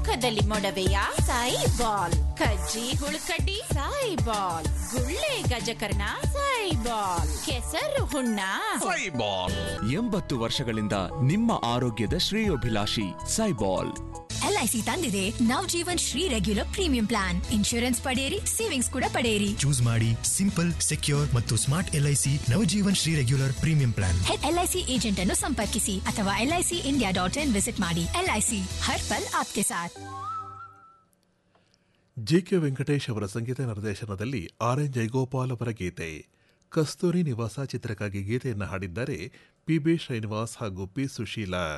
ಮುಖದಲ್ಲಿ ಮೊಡವೆಯ ಸಾಯಿ ಬಾಲ್ ಕಜ್ಜಿ ಹುಳುಕಡ್ಡಿ ಸಾಯಿ ಬಾಲ್ ಗುಳ್ಳೆ ಗಜಕರ್ಣ ಸಾಯಿ ಬಾಲ್ ಕೆಸರು ಹುಣ್ಣ ಸೈಬಾಲ್ ಎಂಬತ್ತು ವರ್ಷಗಳಿಂದ ನಿಮ್ಮ ಆರೋಗ್ಯದ ಶ್ರೇಯೋಭಿಲಾಷಿ ಸೈಬಾಲ್ ಎಲ್ಐಸಿ ತಂದಿದೆ Nav Jeevan Shree regular premium plan insurance ಪಡೆಯಿರಿ ಸೇವಿಂಗ್ಸ್ ಕೂಡ ಪಡೆಯಿರಿ ಚೂಸ್ ಮಾಡಿ ಸಿಂಪಲ್ ಸೆಕ್ಯೂರ್ ಮತ್ತು smart LIC Navjeevan Shree regular premium plan LIC agent ಅನ್ನು ಸಂಪರ್ಕಿಸಿ ಅಥವಾ LIC India dot in visit ಮಾಡಿ ಎಲ್ಐಸಿ ಹರ್ ಪಲ್ ಆಪ್ಕೆ ಸಾಥ್ ಜೆಕೆ ವೆಂಕಟೇಶ್ ಅವರ ಸಂಗೀತ ನಿರ್ದೇಶನದಲ್ಲಿ ಆರ್ ಎನ್ ಜಯಗೋಪಾಲ್ ಅವರ ಗೀತೆ ಕಸ್ತೂರಿ ನಿವಾಸ ಚಿತ್ರಕ್ಕಾಗಿ ಗೀತೆಯನ್ನು ಹಾಡಿದ್ದಾರೆ ಪಿ ಬಿ ಶ್ರೀನಿವಾಸ್ ಹಾಗೂ ಪಿ ಸುಶೀಲಾ